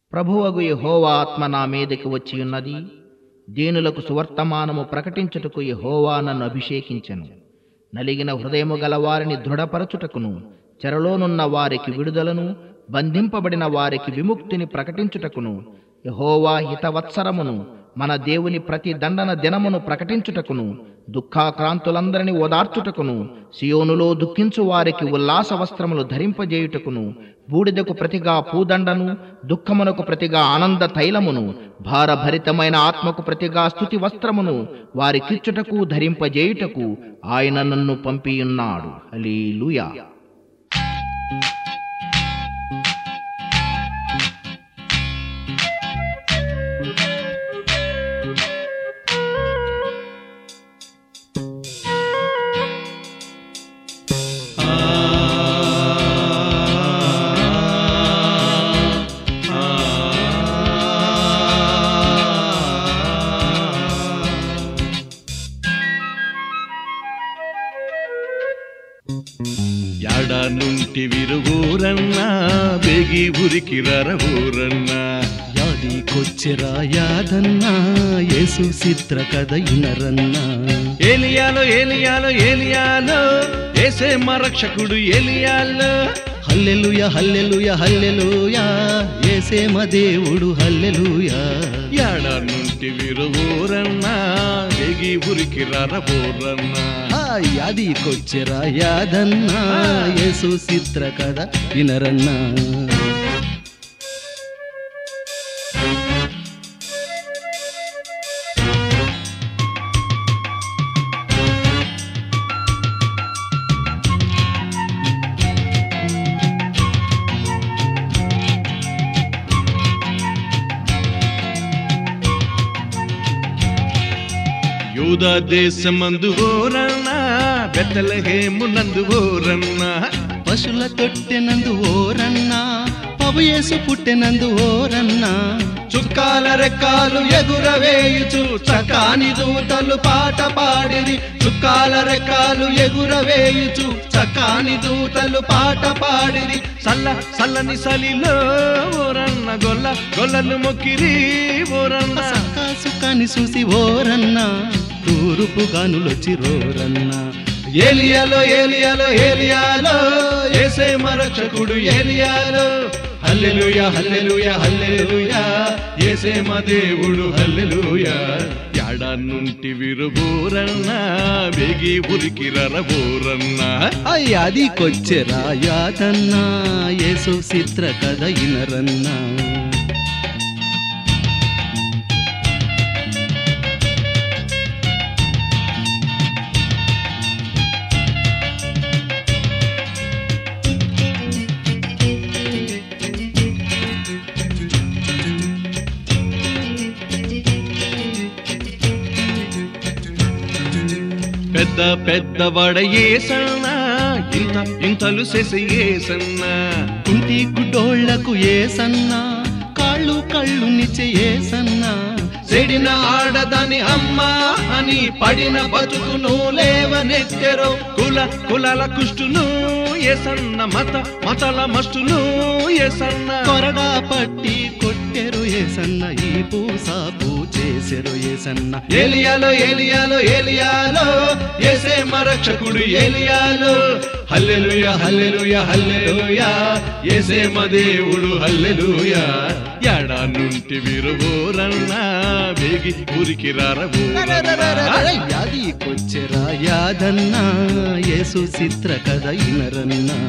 ప్రభువగు యెహోవా ఆత్మ నా మీదకి వచ్చి ఉన్నది దీనులకు సువర్తమానము ప్రకటించుటకు యెహోవా నన్ను అభిషేకించెను నలిగిన హృదయము గల వారిని దృఢపరచుటకును చెరలోనున్న వారికి విడుదలను బంధింపబడిన వారికి విముక్తిని ప్రకటించుటకును యెహోవా హితవత్సరమును మన దేవుని ప్రతి దండన దినమును ప్రకటించుటకును దుఃఖాక్రాంతులందరిని ఓదార్చుటకును సియోనులో దుఃఖించు వారికి ఉల్లాస వస్త్రములు ధరింపజేయుటకును బూడిదకు ప్రతిగా పూదండను దుఃఖమునకు ప్రతిగా ఆనంద తైలమును భారభరితమైన ఆత్మకు ప్రతిగా స్థుతి వస్త్రమును వారికిచ్చుటకు ధరింపజేయుటకు ఆయన నన్ను పంపియున్నాడు హల్లెలూయా యాడ నుంటి విరుగురన్నా బేగి ఉరికి రరవూరన్నా యాదికొచ్చెరా యాదన్నా యేసు చిత్ర కథ ఇనరన్నా ఏలియాలో ఏలియాలో ఏలియాలో ఏసే మరక్షకుడు ఏలియాలో హల్లెలూయ హల్లెలూయ హల్లెలూయా యేసే మా దేవుడు హల్లెలూయా యాడ నుంటి విరుగురన్నా బేగి ఉరికి రరవూరన్నా ఆ యాదికొచ్చెరా యాదన్నా యేసు చిత్ర కథ ఇనరన్నా యూదా దేశమందు ఓరన్నా బెత్తలహేమునందు ఓరన్నా పశుల తొట్టెనందు ఓరన్నా పవు యేసు పుట్టెనందు ఓరన్నా చుక్కాల రెక్కాలు ఎగురవేయుచు చకాని దూతలు పాట పాడిరి చుక్కాల రెక్కాలు ఎగురవేయుచు చకాని దూతలు పాట పాడిరి సల్ల సల్లని సలిలో ఓరన్న గొల్ల గొల్లలు మొక్కిరి ఓరన్న సక్కా సుఖాన్ని చూసి ఓరన్నా తూరుపు గానులొచ్చి రోరన్నా ఏలియాలో ఏలియాలో ఏలియాలో ఏసే మరక్షకుడు ఏలియాలో హల్లెలూయా హల్లెలూయా హల్లెలూయా ఏసే మా దేవుడు హల్లెలూయా యాడా నుంటి విరుబూరన్నా బేగి ఉరికి రరబూరన్నా అయ్యాది కొచ్చెరా యాదన్నా యేసు చిత్ర కథ ఇనరన్నా పెద్ద పెద్ద వడ ఏసన్నా ఇంత ఇంతలు చేసే ఏసన్నా కుంటి గుడ్డోళ్లకు ఏసన్నా కాళ్ళు కళ్ళు నిచ్చే ఏసన్నా చెడిన ఆడదని అమ్మా అని పడిన బతుకును లేవనెత్తెరో కుల కులాల కుష్టును ఎసన్న మత మతల మస్టును ఎసన్న త్వరగా పట్టి కొట్టెరు ఏసన్న ఈ పూసాపు చేసెరు ఏసన్న ఏలియాలో ఏలియాలో ఏలియాలో ఏసే మరక్షకుడు ఏలియాలో హల్లెలూయా హల్లెలూయా హల్లెలూయా ఏసే మా దేవుడు హల్లెలూయా యాడా నుంటి విరువోరన్నా బేగి ఊరికి రారబోరన్నా యాది కొచ్చెరా యాదన్నా యేసు చిత్ర కథ ఇనరన్నా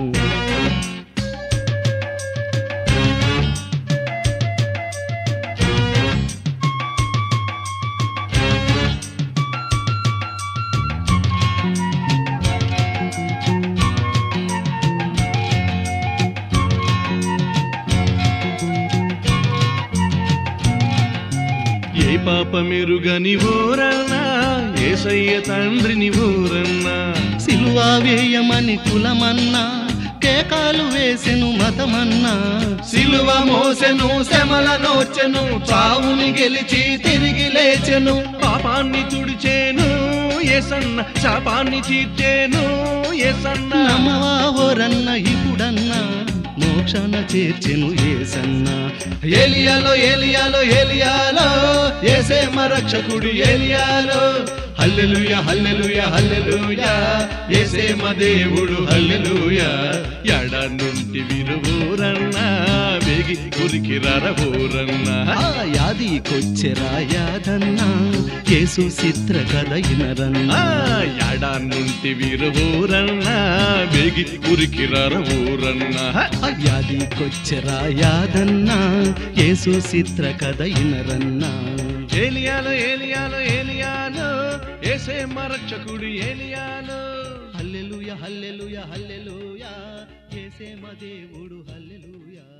ఏ పాపమెరుగని ఊరన్నా ఏసయ్య తండ్రిని ఊరన్నా సిలువా వేయమని కులమన్నా కేకాలు వేసెను మతమన్నా సిలువ మోసెను శమల నోచెను చావుని గెలిచి తిరిగి లేచెను పాపాన్ని తుడిచేను ఏసన్న శాపాన్ని తీర్చేను ఏసన్న నమవా ఓరన్న ఇప్పుడన్నా మోక్షాన చేర్చెను ఏసన్నా ఏలియాలో ఏలియాలో ఏలియాలో ఏసే రక్షకుడు ఏలియాలో హల్లెలూయ హల్లెలూయ హల్లెలూయ ఏసే మా దేవుడు హల్లెలూయ ఎడ నుండి విరువూరన్నా వేగి ఉరికి రరవూరన్నా ఆ యాదికొచ్చెరా యాదన్నా యేసు చిత్ర కథ ఇనరన్నా ఆ ఎడ నుండి విరువూరన్నా వేగి ఉరికి రరవూరన్నా యాదికొచ్చెరా యాదన్నా యేసు చిత్ర కథ ఇనరన్నా ఏలియాలో ఏలియాలో ఏలియాలో ఏసే మరక్షకుడు ఏలియాలో హల్లెలూయ హల్లెలూయ హల్లెలూయ యేసే మా దేవుడు హల్లెలూయా